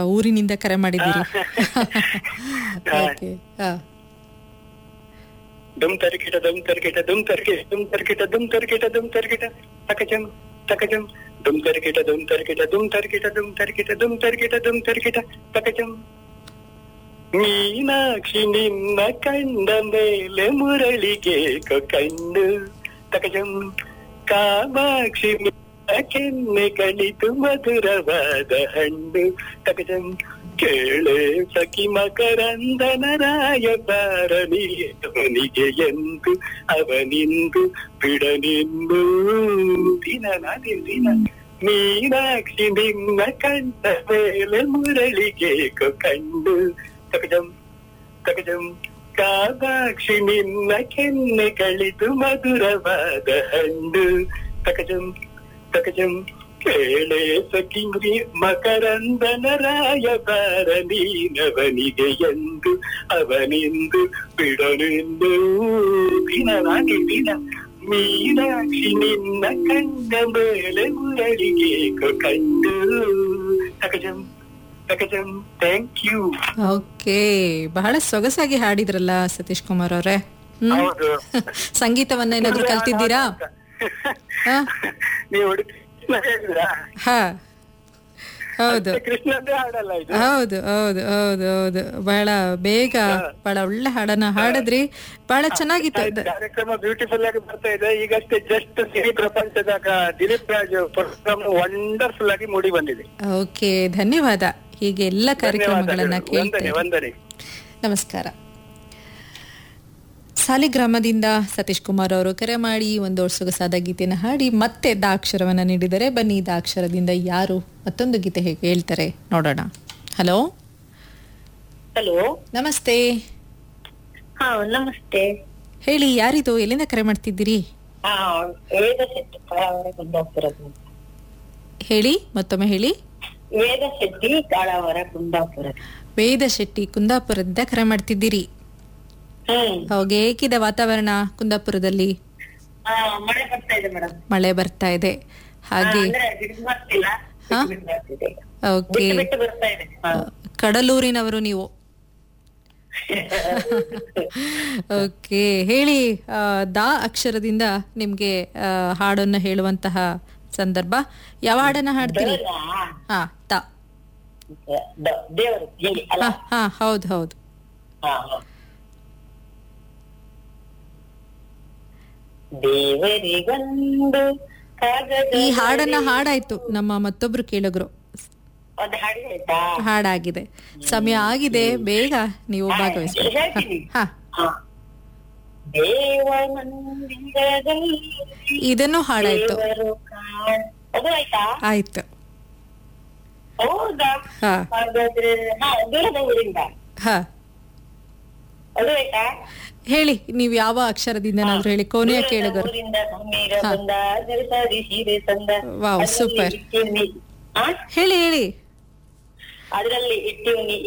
ಊರಿನಿಂದ ಕರೆ ಮಾಡಿದ್ದೀರಿ ಓಕೆ ಹಾ ದುಮ್ ತರ್ಕಿಟ ದುಮ್ ತರ್ಕಿಟ ದುಮ್ ತರ್ಕಿಟ ದುಮ್ ತರ್ಕಿಟ ದುಮ್ ತರ್ಕಿಟ ದುಮ್ ತರ್ಕಿಟ ತಕಜಂ ತಕಜಂ ದುಮ್ ತರ್ಕಿಟ ದುಮ್ ತರ್ಕಿಟ ದುಮ್ ತರ್ಕಿಟ ದುಮ್ ತರ್ಕಿಟ ದುಮ್ ತರ್ಕಿಟ ದುಮ್ ತರ್ಕಿಟ ತಕಜಂ ಮೀನಾಕ್ಷಿ ನಿನ್ನ ಕಂಡ ಮೇಲೆ ಮುರಳಿಗೆ ಕಣ್ಣು ತಕಜಂ ಕಾಮಾಕ್ಷಿ ನಿನ್ನ ಕೆನ್ನೆ ಕಣಿತು ಮಧುರವಾದ ಹಣ್ಣು ತಕಜಂ ಕೇಳೆ ಸಖಿ ಮಕರಂದನ ರಾಯಬಾರನಿ ಅವನಿಗೆ ಎಂದು ಅವನಿಂದು ಬಿಡನೆಂದು ದಿನ ನಾದಿ ದಿನ ಮೀನಾಕ್ಷಿ ನಿನ್ನ ಕಂಡ ಮೇಲೆ ಮುರಳಿಗೆ ಕಂಡು ತಕಜಂ ತಕಜಂ ಕಾಮಾಕ್ಷಿ ನಿನ್ನ ಕೆನ್ನೆ ಕಳಿತು ಮಧುರವಾದ ಹಣ್ಣು ತಕಜಂ ತಕಜಂ ಕೇಳೆ ಸಖಿಂಗ್ರಿ ಮಕರಂದನ ರಾಯಬಾರ ನೀನವನಿಗೆ ಎಂದು ಅವನೆಂದು ಬಿಡನೆಂದು ದಿನ ನಾಟಿ ದಿನ ಮೀನಾಕ್ಷಿ ನಿನ್ನ ಕಂಡ ಮೇಲೆ ಮುರಳಿಗೆ ಕಂಡು ತಕಜಂ ತಕಜಂ ಥ್ಯಾಂಕ್ ಯು ಓಕೆ ಬಹಳ ಸೊಗಸಾಗಿ ಹಾಡಿದ್ರಲ್ಲ ಸತೀಶ್ ಕುಮಾರ್ ಅವರೇ ಹ್ಮ್ ಹೌದು ಸಂಗೀತವನ್ನ ಏನಾದ್ರು ಕಲ್ತಿದ್ದೀರಾ ಹಾ? ನೀವು ಹುಡುಗಿ ಕೃಷ್ಣ ಹೇಳಿದ್ರಾ ಹಾ ಹೌದು ಕೃಷ್ಣದ್ದೇ ಹಾಡಲ್ಲ ಇದು ಹೌದು ಹೌದು ಹೌದು ಹೌದು ಬಹಳ ಬೇಗ ಬಹಳ ಒಳ್ಳೆ ಹಾಡನ್ನ ಹಾಡಿದ್ರಿ ಬಹಳ ಚೆನ್ನಾಗಿತ್ತು ದ- ಕಾರ್ಯಕ್ರಮ ಬ್ಯೂಟಿಫುಲ್ ಆಗಿ ಬರ್ತಾ ಇದೆ ಈಗಷ್ಟೇ ಜಸ್ಟ್ ಸಿರಿ ಪ್ರಪಂಚದಾಗ ದಿಲೀಪ್ ರಾಜ್ ಪ್ರೋಗ್ರಾಮ್ ವಂಡರ್ಫುಲ್ ಆಗಿ ಮೂಡಿ ಬಂದಿದೆ ಓಕೆ ಧನ್ಯವಾದ ಹೀಗೆ ಎಲ್ಲ ಕಾರ್ಯಕ್ರಮಗಳನ್ನ ಧನ್ಯವಾದಗಳು. ವಂದನೆ ಕೇಳ್ತೇವೆ ವಂದನೆ ನಮಸ್ಕಾರ ಸಾಲಿಗ್ರಾಮದಿಂದ ಸತೀಶ್ ಕುಮಾರ್ ಅವರು ಕರೆ ಮಾಡಿ ಒಂದು ಸೊಗಸಾದ ಗೀತೆನ ಹಾಡಿ ಮತ್ತೆ ದ ಅಕ್ಷರವನ್ನ ನೀಡಿದರೆ ಬನ್ನಿ ದ ಅಕ್ಷರದಿಂದ ಯಾರು ಮತ್ತೊಂದು ಗೀತೆ ಹೇಗೆ ಹೇಳ್ತಾರೆ ನೋಡೋಣ ಹಲೋ ಹಲೋ ನಮಸ್ತೆ ಹಾ ನಮಸ್ತೆ ಹೇಳಿ ಯಾರಿದು ಎಲ್ಲಿಂದ ಕರೆ ಮಾಡ್ತಿದ್ದೀರಿ ಹಾ ವೇದ ಶೆಟ್ಟಿ ಕಾಳಾವರ ಕುಂದಾಪುರದ ಹೇಳಿ ಮತ್ತೊಮ್ಮೆ ಹೇಳಿ ವೇದ ಶೆಟ್ಟಿ ಕಾಳಾವರ ಕುಂದಾಪುರ ವೇದ ಶೆಟ್ಟಿ ಕುಂದಾಪುರದಿಂದ ಕರೆ ಮಾಡ್ತಿದ್ದೀರಿ ಹ್ಮ್ ಹೋಗಿ ಹೇಗಿದೆ ವಾತಾವರಣ ಕುಂದಾಪುರದಲ್ಲಿ ಹಾ ಮಳೆ ಬರ್ತಾ ಇದೆ ಮೇಡಮ್ ಮಳೆ ಬರ್ತಾ ಇದೆ ಹಾಗೆ ಅಂದ್ರೆ ಬಿಟ್ಟು ಬರ್ತಿಲ್ಲ ಹಾ? ಬಿಟ್ಟು ಬಿಟ್ಟು ಬರ್ತಿದೆ ಓಕೆ ಬಿಟ್ಟು ಬಿಟ್ಟು ಬರ್ತಾ ಇದೆ ಹಾ. ಕಡಲೂರಿನವರು ನೀವು ಓಕೆ ಹೇಳಿ ಆ, ದಾ ಅಕ್ಷರದಿಂದ ನಿಮ್ಗೆ ಆ, ಹಾಡನ್ನ ಹೇಳುವಂತಹ ಸಂದರ್ಭ ಯಾವ ಹಾಡನ್ನ ಹಾಡ್ತೀರಿ ದೇವ್ರಾ? ಹಾ ತ ದ- ದೇವರು ಹೇಳಿ ಅಲ್ಲ ಹಾ ಹಾ ಹೌದು ಹೌದು ಹಾ, ಹಾ. ದೇವರಿಗೊಂದು ಕಾಗದ ಈ ಹಾಡನ್ನ ಹಾಡಾಯ್ತು ನಮ್ಮ ಮತ್ತೊಬ್ರು ಕೇಳಿದ್ರು ಒಂದು ಹಾಡಿ ಆಯ್ತಾ ಹಾಡಾಗಿದೆ ಸಮಯ ಆಗಿದೆ ಬೇಗ ನೀವು ಭಾಗವಹಿಸಿ ಹೇಳ್ತೀನಿ ಹಾ ಹಾ. ದೇವ ಮಂದಿರದಲ್ಲಿ ಇದನ್ನು ಹಾಡಾಯ್ತು ದೇವರು ಕಾಣ್- ಅದು ಆಯ್ತಾ ಆಯ್ತು ಹೌದಾ ಹಾ ಹಾಗಾದ್ರೆ ಹಾ ದೂರದ ಊರಿಂದ ಹಾ ಅದು ಆಯ್ತಾ ಹೇಳಿ ನೀವು ಯಾವ ಅಕ್ಷರದಿಂದ ಏನಾದ್ರು ಹೇಳಿ ಕೊನೆಯ ದೂರದ ಕೇಳಿಗರು ಊರಿಂದ ಸಮೀರ ಬಂದ ಸರಸಾರಿ ಸೀರೆ ತಂದ ವಾವ್, ಅದ್ರಲ್ಲಿ super. ಇಟ್ಟಿವ್ನಿ. ಆ? ಹೇಳಿ ಹೇಳಿ ಅದ್ರಲ್ಲಿ ಇಟ್ಟಿವ್ನಿ